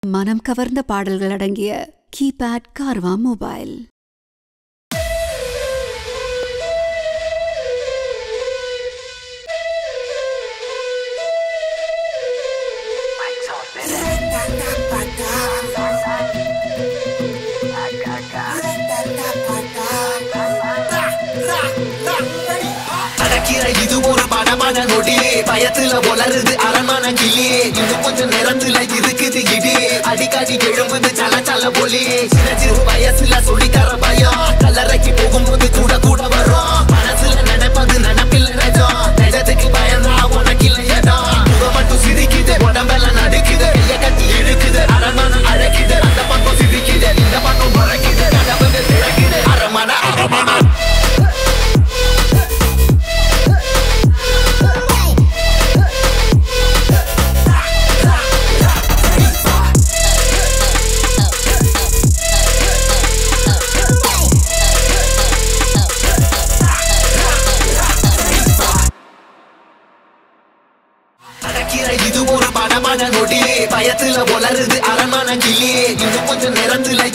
மனம் கவர்ந்த பாடல்கள் அடங்கிய கீபேட் கார்வா மொபைல் நடக்கிற இது ஒரு படமான நொடி பயத்துல வளருது அரண்மான கிளி இன்னும் கொஞ்சம் நேரத்துல இருக்குது இடி அடிக்கடி எழும்புது சல சல ஒலி சின்ன சிறு வயசுல சொல்லி தர பயம் கல்லறைக்கு போகும்போது கூட கூட வரும் மனசுல நினைப்பது நினைப்பில் நிஜம் நிஜத்துக்கு பயந்தா உனக்கு இல்லை இடம் முகம் மட்டும் சிரிக்குது உடம்பெல்லாம் நடுக்குது கைய கட்டி இழுக்குது அரண்மனை அழைக்குது அந்த பக்கம் சிரிக்குது இந்த பக்கம் மறைக்குது கதவுங்க திறக்குது அரண்மனை அரண்மனை நடக்கிற இது ஒரு படமான நொடி பயத்துல வளருது அரண்மான கிளி இன்னும் கொஞ்சம் நேரத்துல